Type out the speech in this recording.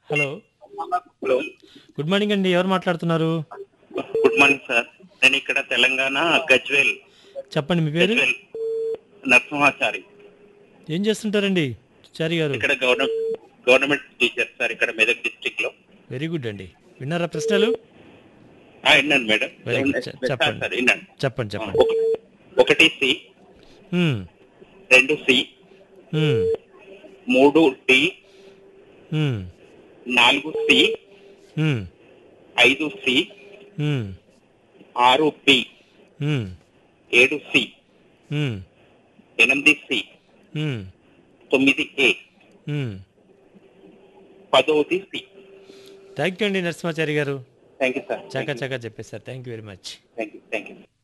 Hello hello good morning అండి ఎవరు మాట్లాడుతున్నారు గుడ్ మార్నింగ్ సార్ నేను ఇక్కడ తెలంగాణ గజ్వేల్ చెప్పండి మీ పేరు గజ్వేల్ నరసింహాచారి ఏం చేస్తుంటారండి చారి గారు ఇక్కడ గవర్నమెంట్ గవర్నమెంట్ టీచర్ సార్ ఇక్కడ మెదక్ డిస్ట్రిక్ట్ లో వెరీ గుడ్ అండి విన్నారా ప్రశ్నలు ఆ, విన్నాను మేడం Very good. చె- చెప్పండి. సార్ విన్నాను చెప్పండి ఆ, చెప్పండి ఒక- ఒకటి సి మ్మ్. రెండు సి మ్మ్. మూడు డి మ్మ్. నాలుగు సి మ్మ్. ఐదు సి మ్మ్. ఆరు బి మ్మ్. ఏడు సి మ్మ్. ఎనిమిది సి మ్మ్. తొమ్మిది ఏ మ్మ్. పదోది సి థ్యాంక్ యూ అండి Narasimhachari garu thank you sir చకా చకా చెప్పేశారు thank you very much thank you thank you